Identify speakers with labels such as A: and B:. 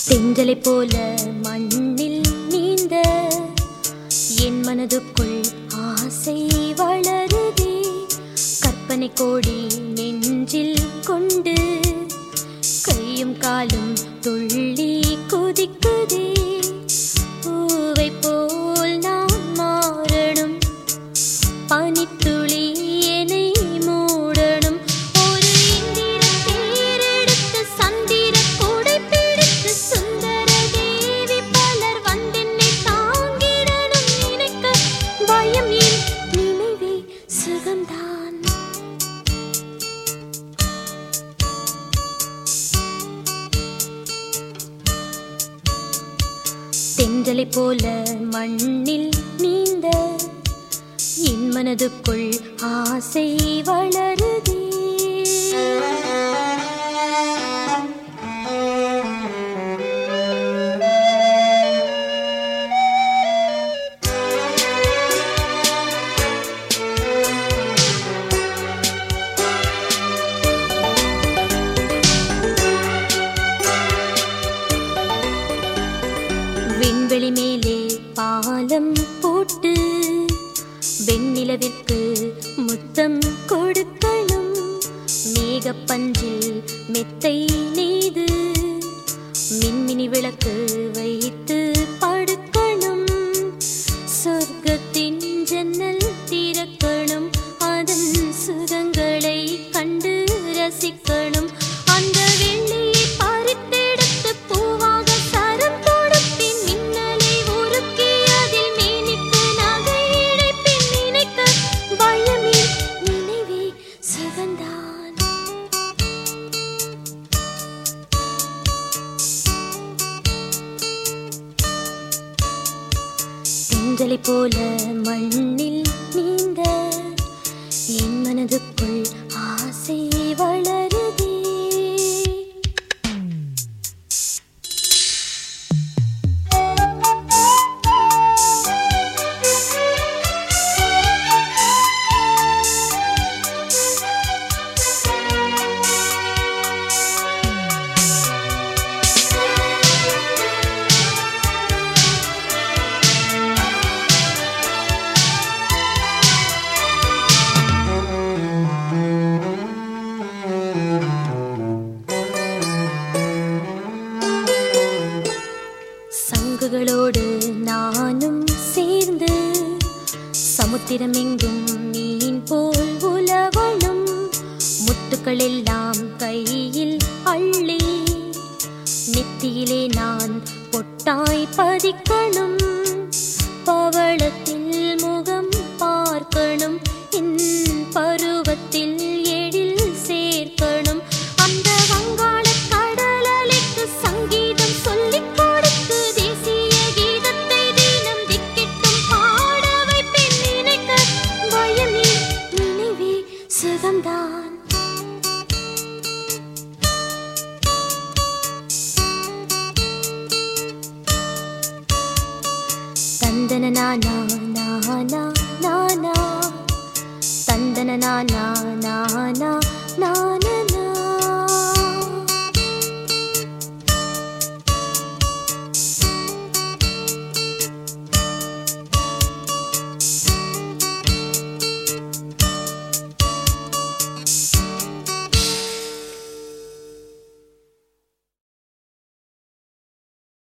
A: தென்றலை போல மண்ணில் நீந்த என் மனதுக்குள் ஆசை வளருதே கற்பனை கோடி நெஞ்சில் கொண்டு கையும் காலும் துள்ளி குதிக்குதே பூவை போல் நான் மாறணும் பனித்துளி என்னை மூடணும் ஒரு இந்திர தேரெடுத்து சந்திர கூடை பிடித்து சுந்தர தேவி பலர் வந்தென்னை தாங்கிடணும் நினைக்க பயம் ஏன் நினைவே சுகம்தான் தென்றலை போல மண்ணில் நீந்த என் மனதுக்குள் ஆசை வளருதே விண்வெளி மேலே பாலம் போட்டு வெண்ணிலவிற்கு முத்தம் கொடுக்கணும் மேகப்பஞ்சில் மெத்தை நெய்து மின்மினி விளக்கு வைத்து படுக்கணும் சொர்க்கத்தின் ஜன்னல் திறக்கணும் அதன் சுகங்களை கண்டு ரசிக்கணும் அந்த வெள்ளியை பறித்தெடுத்து பூவாக சரம் தொடுப்பின் மின்னலை உருக்கி அதில் மேனிக்கு நகை இழைப்பின் நினைக்க பயமே நினைவே சுகந்தான் தென்றலை போல மண்ணில் நீந்த என் மனதுக்குள் ஆசை வளருதே சங்குகளோடு நானும் சேர்ந்து சமுத்திரம் எங்கும் மீன் போல் உலவணும் முத்துக்கள் எல்லாம் கையில் அள்ளி நெத்தியிலே நான் பொட்டாய் பதிக்கணும் பவளத்தில் முகம் பார்க்கணும் என் பருவத்தில் எழில் சேர்க்கணும் அந்த வங்காள கடல் அலைக்கு சங்கீதம் சொல்லிக் கொடுத்து தேசிய கீதத்தை தினம் திக்கிட்டும் பாட வைப்பேன் நினைக்க பயமே நினைவே சுகம்தான் தந்தன நானா நானா நானா தந்தன நானா நானா நானா